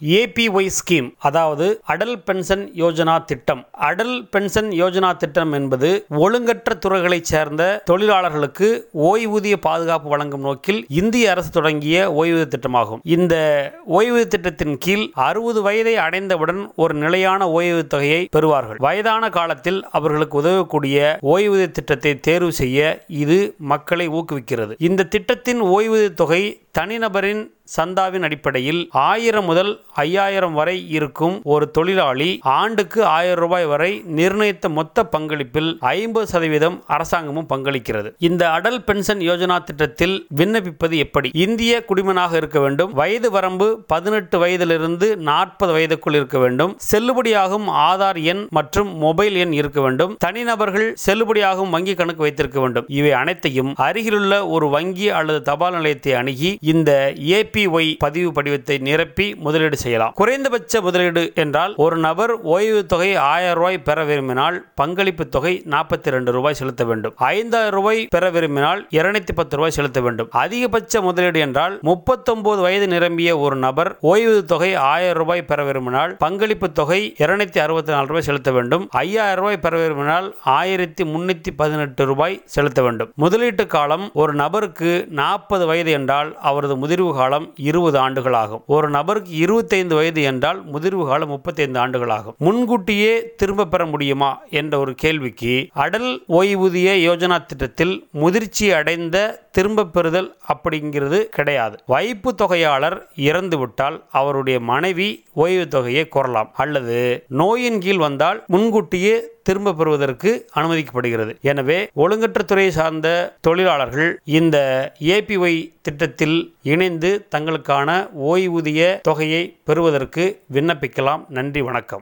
APY scheme அதாவது Atal pension Yojana திட்டம் Atal pension Yojana திட்டம் என்பது ஒழுங்கற்ற துறைகளைச் சேர்ந்த தொழிலாளர்களுக்கு ஓய்வூதிய பாதுகாப்பு வழங்கும் நோக்கில் இந்திய அரசு தொடங்கிய ஓய்வூதிய திட்டமாகும் இந்த ஓய்வூதிய திட்டத்தின் கீழ் அறுபது வயதை அடைந்தவுடன் ஒரு நிலையான ஓய்வூதிய தொகையை பெறுவார்கள் வயதான காலத்தில் அவர்களுக்கு உதவக்கூடிய ஓய்வூதிய திட்டத்தை தேர்வு செய்ய இது மக்களை ஊக்குவிக்கிறது இந்த திட்டத்தின் ஓய்வூதிய தொகை தனிநபரின் சந்தாவின் அடிப்படையில் ஆயிரம் முதல் ஐயாயிரம் வரை இருக்கும் ஒரு தொழிலாளி ஆண்டுக்கு ஆயிரம் ரூபாய் வரை நிர்ணயித்த மொத்த பங்களிப்பில் ஐம்பது சதவீதம் அரசாங்கமும் பங்களிக்கிறது இந்த அடல் பென்ஷன் யோஜனா திட்டத்தில் விண்ணப்பிப்பது எப்படி இந்திய குடிமனாக இருக்க வேண்டும் வயது வரம்பு பதினெட்டு வயதிலிருந்து நாற்பது வயதுக்குள் இருக்க வேண்டும் செல்லுபடியாகும் ஆதார் எண் மற்றும் மொபைல் எண் இருக்க வேண்டும் தனிநபர்கள் செல்லுபடியாகும் வங்கி கணக்கு வைத்திருக்க வேண்டும் இவை அனைத்தையும் அருகிலுள்ள ஒரு வங்கி அல்லது தபால் நிலையத்தை அணுகி இந்த ஏபிஒய் பதிவு படிவத்தை நிரப்பி முதலீடு செய்யலாம் குறைந்தபட்ச முதலீடு என்றால் ஒரு நபர் ஓய்வு தொகை ஆயிரம் ரூபாய் பெற விரும்பினால் பங்களிப்பு தொகை நாற்பத்தி ரெண்டு ரூபாய் செலுத்த வேண்டும் ஐந்தாயிரம் ரூபாய் பெற விரும்பினால் இருநூத்தி பத்து ரூபாய் செலுத்த வேண்டும் அதிகபட்ச முதலீடு என்றால் முப்பத்தொன்பது வயது நிரம்பிய ஒரு நபர் ஓய்வு தொகை ஆயிரம் ரூபாய் பெற விரும்பினால் பங்களிப்பு தொகை இருநூத்தி அறுபத்தி நாலு ரூபாய் செலுத்த வேண்டும் ஐயாயிரம் ரூபாய் பெற விரும்பினால் ஆயிரத்தி முன்னூத்தி பதினெட்டு ரூபாய் செலுத்த வேண்டும் முதலீட்டு காலம் ஒரு நபருக்கு நாற்பது வயது என்றால் அவரது முதிர்வு காலம் இருபது ஆண்டுகள் ஆகும் ஒரு நபருக்கு இருபத்தைந்து வயது என்றால் முதிர்வு காலம் முப்பத்தைந்து ஆண்டுகள் ஆகும் முன்கூட்டியே திரும்ப பெற முடியுமா என்ற ஒரு கேள்விக்கு அடல் ஓய்வூதிய யோஜனா திட்டத்தில் முதிர்ச்சி அடைந்த திரும்ப பெறுதல் அப்படிங்கிறது கிடையாது வைப்பு தொகையாளர் இறந்துவிட்டால் அவருடைய மனைவி ஓய்வு தொகையை கோரலாம் அல்லது நோயின் கீழ் வந்தால் முன்கூட்டியே திரும்ப பெறுவதற்கு அனுமதிக்கப்படுகிறது எனவே ஒழுங்கற்ற துறையை சார்ந்த தொழிலாளர்கள் இந்த ஏபிஒய் திட்டத்தில் இணைந்து தங்களுக்கான ஓய்வூதிய தொகையை பெறுவதற்கு விண்ணப்பிக்கலாம் நன்றி வணக்கம்